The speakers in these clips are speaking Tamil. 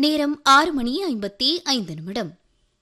நேரம் ஆறு மணி ஐம்பத்தி ஐந்து நிமிடம்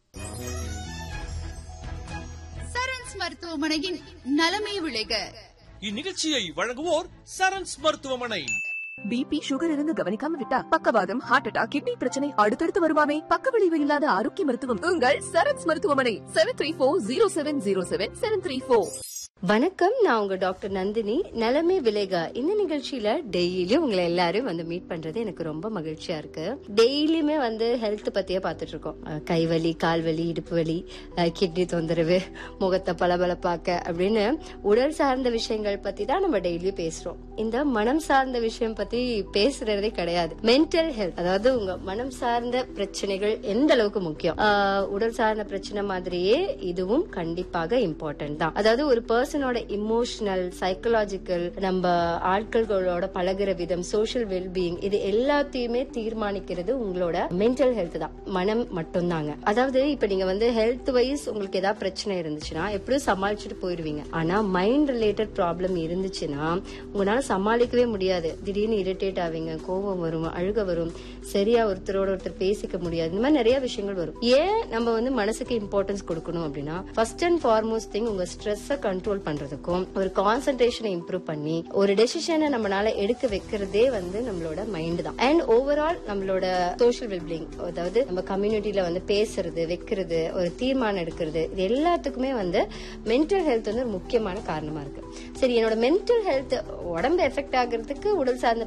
சரண்ஸ் மருத்துவமனையின் நலமே விளைக இந்நிகழ்ச்சியை வழங்குவோர் சரண்ஸ் மருத்துவமனை பிபி சுகர் இருந்து கவனிக்காம விட்டா பக்கவாதம் ஹார்ட் அட்டாக் கிட்னி பிரச்சனை அடுத்தடுத்து வருமாமே பக்க விளைவு இல்லாத ஆரோக்கிய மருத்துவம் உங்கள் சரண்ஸ் மருத்துவமனை seven three four zero seven zero seven seven three four வணக்கம் நான் உங்க டாக்டர் நந்தினி நலமே விலேகா இந்த நிகழ்ச்சியில டெய்லி உங்களை எல்லாரும் வந்து மீட் பண்றது எனக்கு ரொம்ப மகிழ்ச்சியா இருக்கு டெய்லியுமே வந்து ஹெல்த் பத்தியே பார்த்துட்டு இருக்கோம் அஹ் கைவலி கால்வலி இடுப்பு வலி கிட்னி தொந்தரவு முகத்தை பளபளப்பாக்க அப்படின்னு உடல் சார்ந்த விஷயங்கள் பத்தி தான் நம்ம டெய்லி பேசுறோம் இந்த மனம் சார்ந்த விஷயம் பத்தி பேசுறதே கிடையாது மென்டல் ஹெல்த் அதாவது உங்க மனம் சார்ந்த பிரச்சனைகள் எந்த அளவுக்கு முக்கியம் ஆஹ் உடல் சார்ந்த பிரச்சனை மாதிரியே இதுவும் கண்டிப்பாக இம்பார்ட்டன்ட் தான் அதாவது ஒரு பர்சனோட இமோஷனல் சைக்கலாஜிக்கல் நம்ம ஆட்களோட பழகுற விதம் சோஷியல் வெல்பீயிங் இது எல்லாத்தையுமே தீர்மானிக்கிறது உங்களோட மென்டல் ஹெல்த் தான் மனம் மட்டும்தாங்க அதாவது இப்ப நீங்க வந்து ஹெல்த் வைஸ் உங்களுக்கு ஏதாவது பிரச்சனை இருந்துச்சுன்னா எப்படியும் சமாளிச்சுட்டு போயிருவீங்க ஆனா மைண்ட் ரிலேட்டட் ப்ராப்ளம் இருந்துச்சுன்னா உங்களால சமாளிக்கவே முடியாது திடீர்னு இரிட்டேட் ஆவீங்க கோபம் வரும் அழுக வரும் சரியா ஒருத்தரோட ஒருத்தர் பேசிக்க முடியாது இந்த மாதிரி நிறைய விஷயங்கள் வரும் ஏன் நம்ம வந்து மனசுக்கு இம்பார்ட்டன்ஸ் கொடுக்கணும் அப்படின்னா ஃபர்ஸ்ட் அண்ட் ஃபார்மோஸ்ட் திங் உங்க ஸ்ட்ரெஸ்ஸை கண்ட்ரோல் பண்றதுக்கும் ஒரு கான்சென்ட்ரேஷனை இம்ப்ரூவ் பண்ணி ஒரு டெசிஷனை நம்மளால எடுக்க வைக்கிறதே வந்து நம்மளோட மைண்ட் தான் அண்ட் ஓவரால் நம்மளோட சோஷியல் வெல்பிங் அதாவது நம்ம கம்யூனிட்டியில வந்து பேசுறது வைக்கிறது ஒரு தீர்மானம் எடுக்கிறது இது எல்லாத்துக்குமே வந்து மென்டல் ஹெல்த் வந்து ஒரு முக்கியமான காரணமா இருக்கு சரி என்னோட மென்டல் ஹெல்த் உடம்பு எஃபெக்ட் ஆகுறதுக்கு உடல் சார்ந்த